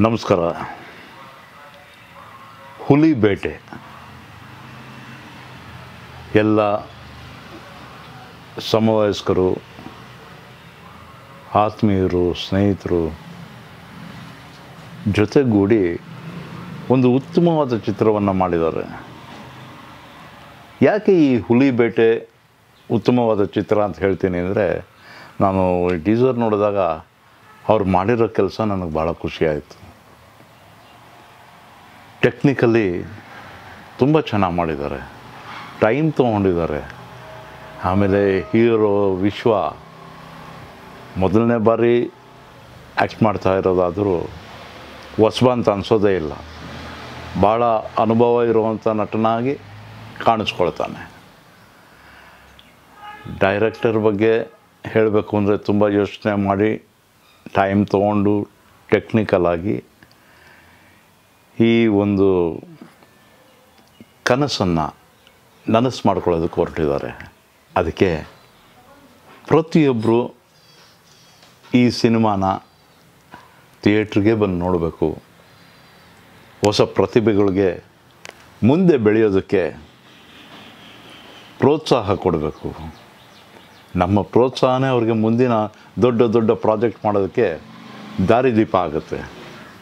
ನಮಸ್ಕಾರ ಹುಲಿ ಬೇಟೆ ಎಲ್ಲ ಸಮವಯಸ್ಕರು ಆತ್ಮೀಯರು ಸ್ನೇಹಿತರು ಜೊತೆಗೂಡಿ ಒಂದು ಉತ್ತಮವಾದ ಚಿತ್ರವನ್ನು ಮಾಡಿದ್ದಾರೆ ಯಾಕೆ ಈ ಹುಲಿ ಬೇಟೆ ಉತ್ತಮವಾದ ಚಿತ್ರ ಅಂತ ಹೇಳ್ತೀನಿ ಅಂದರೆ ನಾನು ಟೀಸರ್ ನೋಡಿದಾಗ ಅವ್ರು ಮಾಡಿರೋ ಕೆಲಸ ನನಗೆ ಭಾಳ ಖುಷಿಯಾಯಿತು ಟೆಕ್ನಿಕಲಿ ತುಂಬ ಚೆನ್ನಾಗಿ ಮಾಡಿದ್ದಾರೆ ಟೈಮ್ ತೊಗೊಂಡಿದ್ದಾರೆ ಆಮೇಲೆ ಹೀರೋ ವಿಶ್ವ ಮೊದಲನೇ ಬಾರಿ ಆ್ಯಕ್ಟ್ ಮಾಡ್ತಾ ಇರೋದಾದರೂ ಹೊಸಬ ಅಂತ ಅನಿಸೋದೇ ಇಲ್ಲ ಭಾಳ ಅನುಭವ ಇರುವಂಥ ನಟನಾಗಿ ಕಾಣಿಸ್ಕೊಳ್ತಾನೆ ಡೈರೆಕ್ಟರ್ ಬಗ್ಗೆ ಹೇಳಬೇಕು ಅಂದರೆ ತುಂಬ ಯೋಚನೆ ಮಾಡಿ ಟೈಮ್ ತೊಗೊಂಡು ಟೆಕ್ನಿಕಲ್ ಆಗಿ ಈ ಒಂದು ಕನಸನ್ನು ನನಸು ಮಾಡ್ಕೊಳ್ಳೋದಕ್ಕೆ ಹೊರಟಿದ್ದಾರೆ ಅದಕ್ಕೆ ಪ್ರತಿಯೊಬ್ಬರು ಈ ಸಿನಿಮಾನ ಥಿಯೇಟ್ರಿಗೆ ಬಂದು ನೋಡಬೇಕು ಹೊಸ ಪ್ರತಿಭೆಗಳಿಗೆ ಮುಂದೆ ಬೆಳೆಯೋದಕ್ಕೆ ಪ್ರೋತ್ಸಾಹ ಕೊಡಬೇಕು ನಮ್ಮ ಪ್ರೋತ್ಸಾಹನೇ ಅವ್ರಿಗೆ ಮುಂದಿನ ದೊಡ್ಡ ದೊಡ್ಡ ಪ್ರಾಜೆಕ್ಟ್ ಮಾಡೋದಕ್ಕೆ ದಾರಿದೀಪ ಆಗುತ್ತೆ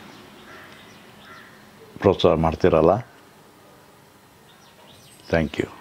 ಪ್ರೋತ್ಸಾಹ ಮಾಡ್ತೀರಲ್ಲ ಥ್ಯಾಂಕ್ ಯು